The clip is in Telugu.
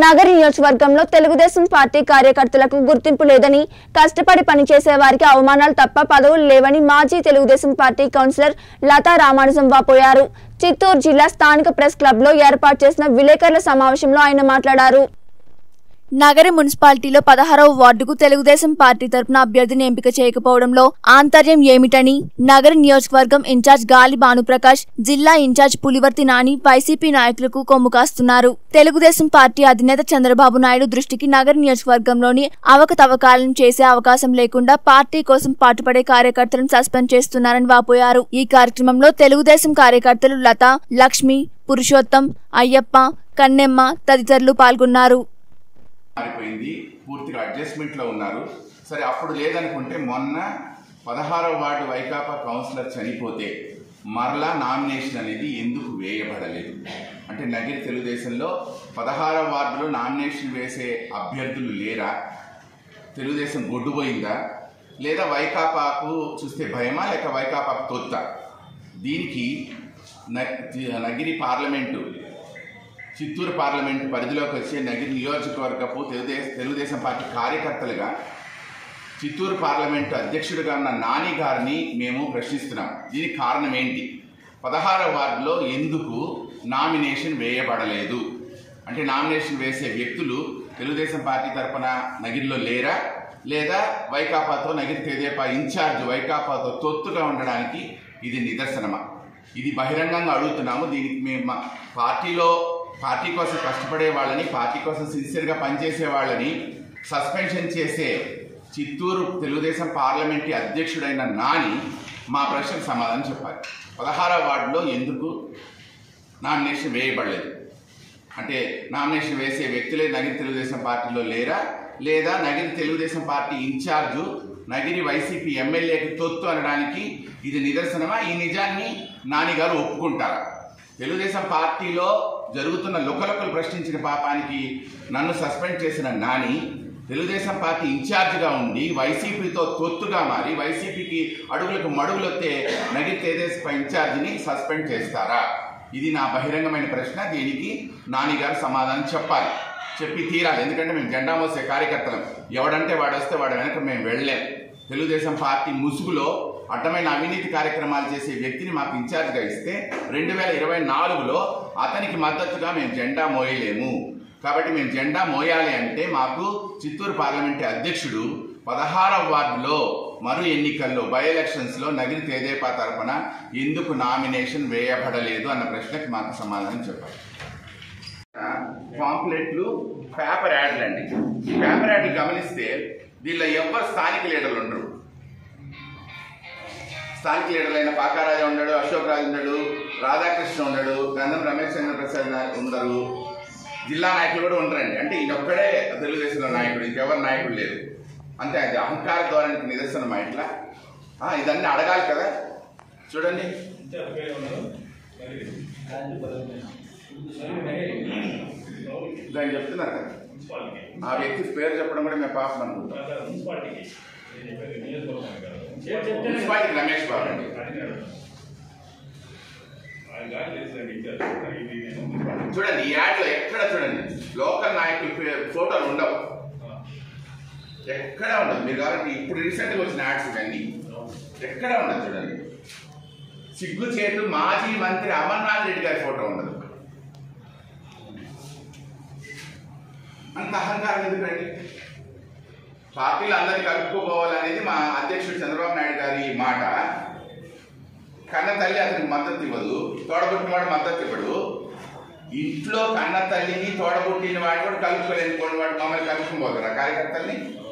నగరి నియోజకవర్గంలో తెలుగుదేశం పార్టీ కార్యకర్తలకు గుర్తింపు లేదని కష్టపడి పనిచేసే వారికి అవమానాలు తప్ప పదవులు లేవని మాజీ తెలుగుదేశం పార్టీ కౌన్సిలర్ లతా రామానుజం వాపోయారు చిత్తూరు జిల్లా స్థానిక ప్రెస్ క్లబ్ లో ఏర్పాటు చేసిన విలేకరుల సమావేశంలో ఆయన మాట్లాడారు నగరి మున్సిపాలిటీలో పదహారవ వార్డుకు తెలుగుదేశం పార్టీ తరపున అభ్యర్థిని ఎంపిక చేయకపోవడంలో ఆంతర్యం ఏమిటని నగరి నియోజకవర్గం ఇన్ఛార్జ్ గాలి భానుప్రకాష్ జిల్లా ఇన్ఛార్జ్ పులివర్తి నాని వైసీపీ నాయకులకు కొమ్ము కాస్తున్నారు తెలుగుదేశం పార్టీ అధినేత చంద్రబాబు నాయుడు దృష్టికి నగరి నియోజకవర్గంలోని అవకతవకాలను చేసే అవకాశం లేకుండా పార్టీ కోసం పాటుపడే కార్యకర్తలను సస్పెండ్ చేస్తున్నారని వాపోయారు ఈ కార్యక్రమంలో తెలుగుదేశం కార్యకర్తలు లత లక్ష్మి పురుషోత్తం అయ్యప్ప కన్నెమ్మ తదితరులు పాల్గొన్నారు మారిపోయింది పూర్తిగా అడ్జస్ట్మెంట్లో ఉన్నారు సరే అప్పుడు లేదనుకుంటే మొన్న పదహారవ వార్డు వైకాపా కౌన్సిలర్ చనిపోతే మరలా నామినేషన్ అనేది ఎందుకు వేయబడలేదు అంటే నగిరి తెలుగుదేశంలో పదహారవ వార్డులో నామినేషన్ వేసే అభ్యర్థులు లేరా తెలుగుదేశం గొడ్డుపోయిందా లేదా వైకాపాకు చూస్తే భయమా లేక వైకాపాకు తొత్త దీనికి న- నగిరి పార్లమెంటు చిత్తూరు పార్లమెంటు పరిధిలోకి వచ్చే నగిరి నియోజకవర్గపు తెలుగుదేశం తెలుగుదేశం పార్టీ కార్యకర్తలుగా చిత్తూరు పార్లమెంటు అధ్యక్షుడిగా ఉన్న నాని గారిని మేము ప్రశ్నిస్తున్నాం దీనికి కారణం ఏంటి పదహారవ వార్డులో ఎందుకు నామినేషన్ వేయబడలేదు అంటే నామినేషన్ వేసే వ్యక్తులు తెలుగుదేశం పార్టీ తరపున నగిరిలో లేరా లేదా వైకాపాతో నగిరి తెదేపా ఇన్ఛార్జ్ వైకాపాతో తొత్తుగా ఉండడానికి ఇది నిదర్శనమా ఇది బహిరంగంగా అడుగుతున్నాము దీనికి మేము మా పార్టీలో పార్టీ కోసం కష్టపడే వాళ్ళని పార్టీ కోసం సిన్సియర్గా పనిచేసే వాళ్ళని సస్పెన్షన్ చేసే చిత్తూరు తెలుగుదేశం పార్లమెంటరీ అధ్యక్షుడైన నాని మా ప్రశ్నకు సమాధానం చెప్పాలి పదహారవ వార్డులో ఎందుకు నామినేషన్ వేయబడలేదు అంటే నామినేషన్ వేసే వ్యక్తులే నగిరి తెలుగుదేశం పార్టీలో లేరా లేదా Nagari Telugu Desam party incharge Nagari YCP ఎమ్మెల్యేకి తొత్తు అనడానికి ఇది నిదర్శనమా ఈ నిజాన్ని నాని గారు ఒప్పుకుంటారా తెలుగుదేశం పార్టీలో జరుగుతున్న లుకలుకలు ప్రశ్నించిన పాపానికి నన్ను సస్పెండ్ చేసిన నాని తెలుగుదేశం పార్టీ ఇన్ఛార్జిగా ఉండి వైసీపీతో తొత్తుగా మారి వైసీపీకి అడుగులకు మడుగులొత్తే నగిరి తెలుగుదేశం ఇన్ఛార్జిని సస్పెండ్ చేస్తారా ఇది నా బహిరంగమైన ప్రశ్న దీనికి నాని గారు సమాధానం చెప్పాలి చెప్పి తీరాలి ఎందుకంటే మేము జెండా మోసే కార్యకర్తలం ఎవడంటే వాడు వస్తే వాడు వెనక మేము వెళ్ళలేం తెలుగుదేశం పార్టీ ముసుగులో అడ్డమైన అవినీతి కార్యక్రమాలు చేసే వ్యక్తిని మాకు ఇన్ఛార్జ్గా ఇస్తే రెండు వేల ఇరవై నాలుగులో అతనికి మద్దతుగా మేము జెండా మోయలేము కాబట్టి మేము జెండా మోయాలి అంటే మాకు చిత్తూరు పార్లమెంటు అధ్యక్షుడు పదహారవ వార్డులో మరు ఎన్నికల్లో బై ఎలక్షన్స్లో నగిరి తేదేపా తరపున ఎందుకు నామినేషన్ వేయబడలేదు అన్న ప్రశ్నకి మాకు సమాధానం చెప్పాలి పాంప్లెట్లు పేపర్ యాడ్లు అండి ఈ పేపర్ యాడ్లు గమనిస్తే దీనిలో ఎవరు స్థానిక లీడర్లు ఉండరు స్థానిక లీడర్లైన పాకారాజు ఉన్నాడు అశోక్ రాజు ఉన్నాడు రాధాకృష్ణ ఉన్నాడు గంధం రమేష్ చంద్ర ప్రసాద్ నా- ఉండరు జిల్లా నాయకులు కూడా ఉండరండి అంటే ఈయనొక్కడే తెలుగుదేశంలో నాయకుడు ఇంకెవరు నాయకుడు లేరు అంతే అది అహంకార ధోరణికి నిదర్శనం ఇట్లా ఆ, ఇదన్నీ అడగాలి కదా చూడండి దాన్ని చెప్తున్నారు కదా ఆ వ్యక్తి పేరు చెప్పడం కూడా మేము పాపం అనుకుంటాం మున్సిపాలిటీ రమేష్ బాబు అండి చూడండి ఈ యాడ్లో ఎక్కడ చూడండి లోకల్ నాయకుల పే- ఫోటోలు ఉండవు ఎక్కడ ఉండదు మీరు కాబట్టి ఇప్పుడు రీసెంట్గా వచ్చిన యాడ్స్ ఇవన్నీ ఎక్కడ ఉండదు చూడండి సిగ్గు చేటు మాజీ మంత్రి అమర్నాథ్ రెడ్డి గారి ఫోటో ఉండదు అంత అహంకారం ఎందుకండి పార్టీలు అందరినీ కలుపుకోపోవాలనేది మా అధ్యక్షుడు చంద్రబాబు నాయుడు గారి మాట కన్న తల్లి అతనికి మద్దతు ఇవ్వదు తోడబుట్టిన వాడు మద్దతు ఇవ్వడు ఇంట్లో కన్న తల్లిని తోడబుట్టిన వాడు కూడా కలుపుకోలేని వాడు మమ్మల్ని కలుపుకోబోతారు కార్యకర్తల్ని